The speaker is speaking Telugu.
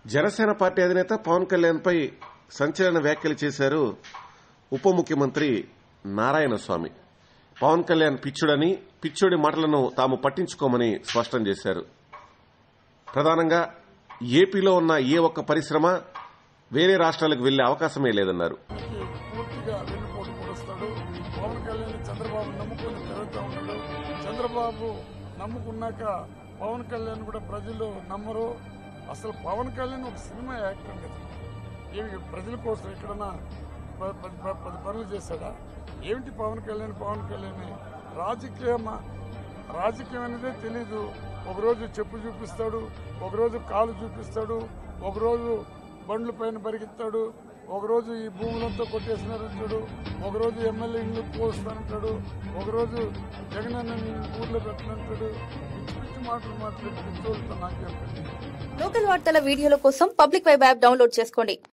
జనసేన పార్టీ అధినేత పవన్ కళ్యాణ్ పై సంచలన వ్యాఖ్యలు చేశారు ఉప ముఖ్యమంత్రి నారాయణ స్వామి పవన్ కళ్యాణ్ పిచ్చుడని పిచ్చుడి మాటలను తాము పట్టించుకోమని స్పష్టం చేశారు ప్రధానంగా ఏపీలో ఉన్న ఏ ఒక్క పరిశ్రమ వేరే రాష్ట్రాలకు వెళ్లే అవకాశమే లేదన్నారు దీనికి పూర్తిగా వెన్నుపోటు పొడుస్తాడు పవన్ కళ్యాణ్ చంద్రబాబు నమ్ముకొని తిరుగుతూ ఉన్నాడు చంద్రబాబు నమ్ముకున్నాక పవన్ కళ్యాణ్ కూడా ప్రజలు నమ్మరు అసలు పవన్ కళ్యాణ్ ఒక సినిమా యాక్టర్ కదా ఏమి ప్రజల కోసం ఎక్కడన్నా ప- ప- ప- పది పనులు చేశాడా ఏమిటి పవన్ కళ్యాణ్ పవన్ కళ్యాణ్ రాజకీయమా రాజకీయం అనేదే తెలీదు ఒకరోజు చెప్పు చూపిస్తాడు ఒకరోజు కాలు చూపిస్తాడు ఒకరోజు బండ్ల పైన పరిగెత్తాడు ఒకరోజు ఈ భూములంతా కొట్టేసినారంటాడు ఒకరోజు ఎమ్మెల్యే ఇల్లు పోస్తానంటాడు ఒకరోజు జగన్ అన్న ఊర్లో పెట్టనంటాడు పిచ్చి పిచ్చి మాటలు మాట్లాడి పిచ్చోళ్ళతో నాకేం పని? లోకల్ వార్తల వీడియోల కోసం పబ్లిక్ వెబ్ యాప్ డౌన్లోడ్ చేసుకోండి